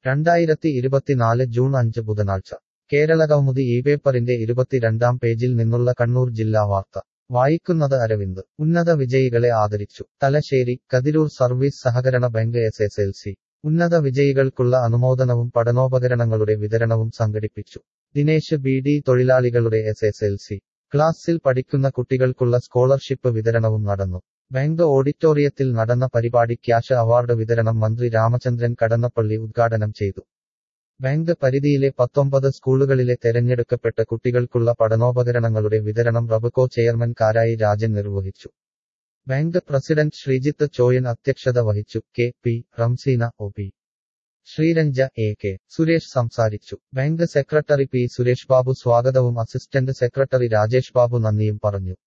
രണ്ടായിരത്തി ഇരുപത്തിനാല് ജൂൺ അഞ്ച് ബുധനാഴ്ച കേരളകൗമുദി ഈ പേപ്പറിന്റെ ഇരുപത്തിരണ്ടാം പേജിൽ നിന്നുള്ള കണ്ണൂർ ജില്ലാ വാർത്ത വായിക്കുന്നത് അരവിന്ദ് ഉന്നത വിജയികളെ ആദരിച്ചു തലശ്ശേരി കതിരൂർ സർവീസ് സഹകരണ bank S S L C ഉന്നത വിജയികൾക്കുള്ള അനുമോദനവും പഠനോപകരണങ്ങളുടെ വിതരണവും സംഘടിപ്പിച്ചു ദിനേശ് ബി ഡി തൊഴിലാളികളുടെ എസ് എസ് എൽ സി ക്ലാസ്സിൽ പഠിക്കുന്ന കുട്ടികൾക്കുള്ള സ്കോളർഷിപ്പ് വിതരണവും നടന്നു ബാങ്ക് ഓഡിറ്റോറിയത്തിൽ നടന്ന പരിപാടി ക്യാഷ് അവാർഡ് വിതരണം മന്ത്രി രാമചന്ദ്രൻ കടന്നപ്പള്ളി ഉദ്ഘാടനം ചെയ്തു ബാങ്ക് പരിധിയിലെ പത്തൊമ്പത് സ്കൂളുകളിലെ തെരഞ്ഞെടുക്കപ്പെട്ട കുട്ടികൾക്കുള്ള പഠനോപകരണങ്ങളുടെ വിതരണം റബുകോ ചെയർമാൻ കാരായി രാജൻ നിർവഹിച്ചു ബാങ്ക് പ്രസിഡന്റ് ശ്രീജിത്ത് ചോയൻ അധ്യക്ഷത വഹിച്ചു K P Ramseena O P Sreeranja A K Suresh സംസാരിച്ചു bank secretary P Suresh Babu സ്വാഗതവും അസിസ്റ്റന്റ് സെക്രട്ടറി രാജേഷ് ബാബു നന്ദിയും പറഞ്ഞു